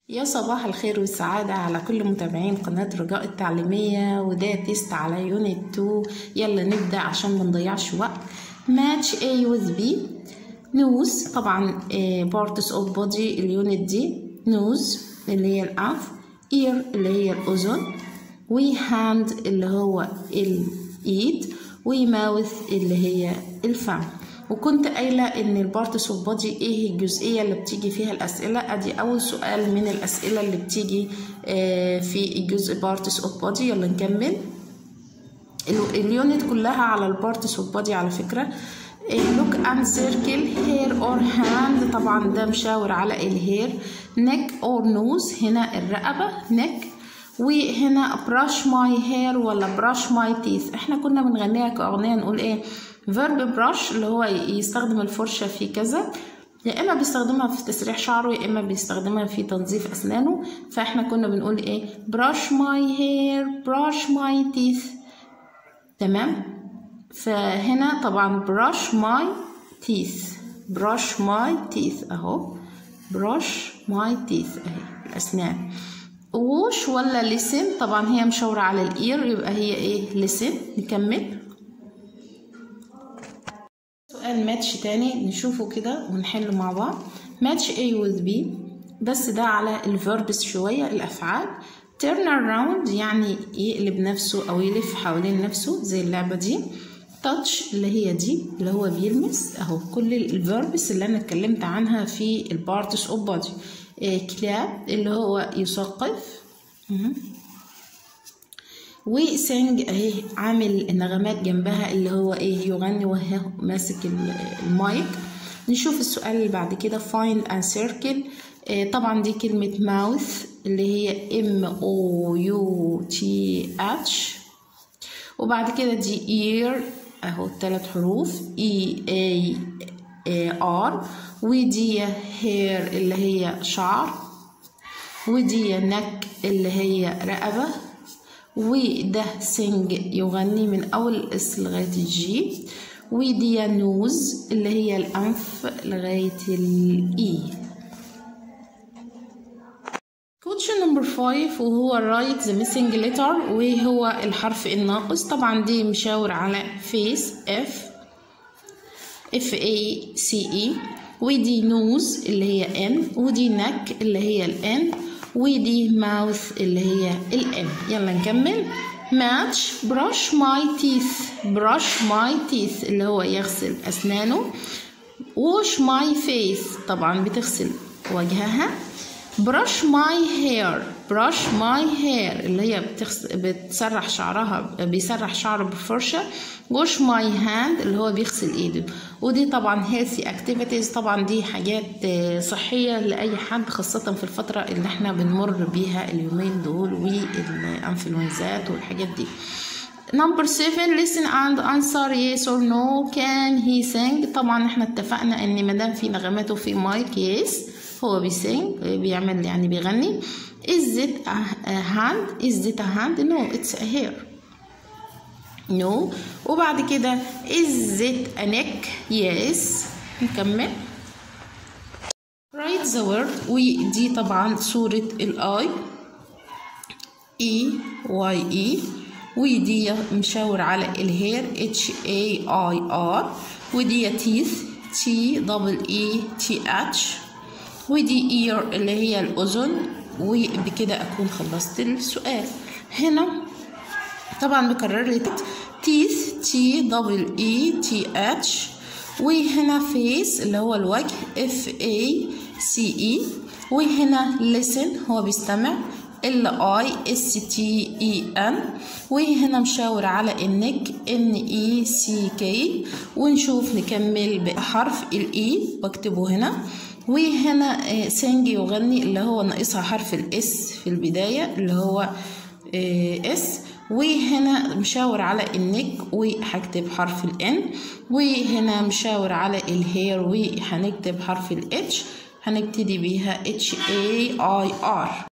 يا صباح الخير والسعادة على كل متابعين قناة رجاء التعليمية وده تيست على يونت 2 يلا نبدأ عشان منضيعش وقت ماتش A with B نوز طبعا بارتس اوف بودي اليونت دي نوز اللي هي الأنف اير اللي هي الأذن وهاند اللي هو الإيد وماوث اللي هي الفم وكنت قايله ان البارتس اوف بودي ايه الجزئيه اللي بتيجي فيها الاسئله ادي اول سؤال من الاسئله اللي بتيجي في الجزء بارتس اوف بودي يلا نكمل اليونت كلها على البارتس اوف بودي على فكره لوك اند سيركل هير اور هاند طبعا ده مشاور على الهير نيك اور نوز هنا الرقبه نيك وهنا براش ماي هير ولا براش ماي تيث احنا كنا بنغنيها كاغنيه نقول ايه فيرب براش اللي هو يستخدم الفرشه في كذا يا اما بيستخدمها في تسريح شعره يا اما بيستخدمها في تنظيف اسنانه فاحنا كنا بنقول ايه براش ماي هير براش ماي تيث تمام فهنا طبعا براش ماي تيث براش ماي تيث اهو براش ماي تيث اهي الاسنان ووش ولا لسن طبعا هي مشاورة على الاير يبقى هي ايه لسن نكمل سؤال ماتش تاني نشوفه كده ونحله مع بعض ماتش A with B بس ده على الفيربس شوية الأفعال turn around يعني يقلب نفسه أو يلف حوالين نفسه زي اللعبة دي touch اللي هي دي اللي هو بيلمس أهو كل الفيربس اللي أنا اتكلمت عنها في البارتس أوف بودي كلاب اللي هو يثقف وسنج اهي عامل النغمات جنبها اللي هو ايه يغني وهو ماسك المايك نشوف السؤال اللي بعد كده find and circle آه طبعا دي كلمة mouth اللي هي m o u t h وبعد كده دي ear اهو الثلاث حروف e a r ودي hair اللي هي شعر ودي neck اللي هي رقبة وده سنج يغني من أول الإس لغاية الجي ودي نوز اللي هي الأنف لغاية الإي كوتشن نمبر فايف وهو رايت ذا ميسنج ليتر وهو الحرف الناقص طبعا دي مشاور على فيس اف اف اي سي اي ودي نوز اللي هي ان ودي نك اللي هي الان ودي ماوث اللي هي الام يلا نكمل ماتش brush my teeth brush my teeth اللي هو يغسل اسنانه wash my face طبعا بتغسل وجهها brush my hair brush my hair اللي هي بتغس... بتسرح شعرها بيسرح شعره بفرشة wash my hand اللي هو بيغسل ايده ودي طبعا healthy activities طبعا دي حاجات صحية لأي حد خاصة في الفترة اللي احنا بنمر بيها اليومين دول والانفلونزات والحاجات دي نمبر 7 listen and answer yes or no can he sing طبعا احنا اتفقنا ان مادام في نغماته في مايك yes هو بيسينج بيعمل يعني بيغني is it a hand is it a hand no it's a hair no وبعد كده is it a neck yes نكمل write the word ودي طبعا صورة الاي e y e ودي مشاور على الهير h a i r ودي teeth t double e t h ودي اير اللي هي الأذن وبكده أكون خلصت السؤال هنا طبعا بكرر لي تيث تي دبل اي تي اتش وهنا فيس اللي هو الوجه اف اي سي اي وهنا listen هو بيستمع ال اي اس تي اي ان وهنا مشاور على النك ان اي سي كي ونشوف نكمل بحرف الاي بكتبه هنا وهنا سنج يغني اللي هو ناقصها حرف الاس في البداية اللي هو اس وهنا مشاور على النك وهكتب حرف الان وهنا مشاور على الهير وهنكتب حرف الاتش هنبتدي بيها اتش اي اي ار